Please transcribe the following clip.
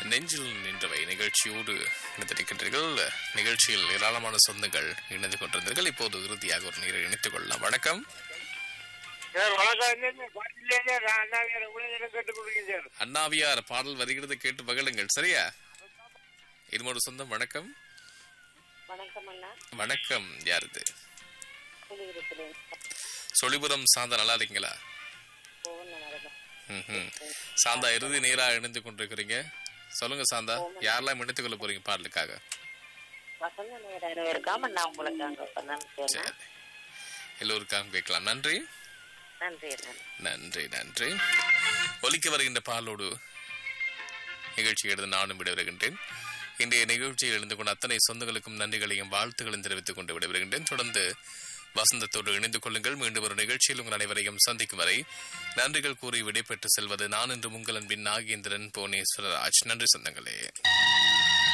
நெஞ்சில் நின்றவை நிகழ்ச்சியோடு இணைந்திருக்கின்றீர்கள் நிகழ்ச்சியில் ஏராளமான சொந்தங்கள் இணைந்து கொண்டிருந்தீர்கள் இப்போது இறுதியாக ஒரு நீரை இணைத்துக் கொள்ளலாம் வணக்கம் சார் வணக்கம் பாட்டிலே சார் நான் அண்ணாவியார் உலகம் கேட்டுக் கொடுக்கிறேன் சார் அண்ணாவியார் பாடல் வருகிறது கேட்டு மகிழுங்கள் சரியா இன்னொரு சொந்தம் வணக்கம் வணக்கம் அண்ணா வணக்கம் யார் இது குடியிருக்கிறேன் சொலிபுரம் சாந்தா நல்லா இருக்கீங்களா போகணும் நடக்கும் ம்ஹும். சாந்தா இறுதி நீரா இணைந்து கொண்டிருக்கிறீங்க சொல்லுங்க சாந்தா யாரெல்லாம் இணைத்துக் கொள்ள போறீங்க பாடலுக்காக வசந்த நேரம் இருக்காம நான் உங்களுக்கு அங்க பண்ணேன் சரி எல்லோருக்காகவும் கேட்கலாம் நன்றி நன்றி அண்ணா நன்றி நன்றி ஒலிக்க வருகின்ற பாலோடு நிகழ்ச்சி எடுத்து நானும் விட வருகின்றேன் இன்றைய நிகழ்ச்சியில் இருந்து கொண்ட அத்தனை சொந்தங்களுக்கும் நன்றிகளையும் வாழ்த்துக்களையும் தெரிவித்துக் கொண்டு விடைபெறுகின்றேன் தொடர்ந்து வசந்தத்தோடு இணைந்து கொள்ளுங்கள் மீண்டும் ஒரு நிகழ்ச்சியில் உங்கள் அனைவரையும் சந்திக்கும் வரை நன்றிகள் கூறி விடைபெற்று செல்வது நான் என்று உங்கள் அன்பின் நாகேந்திரன் புவனேஸ்வரராஜ் நன்றி சொந்தங்களே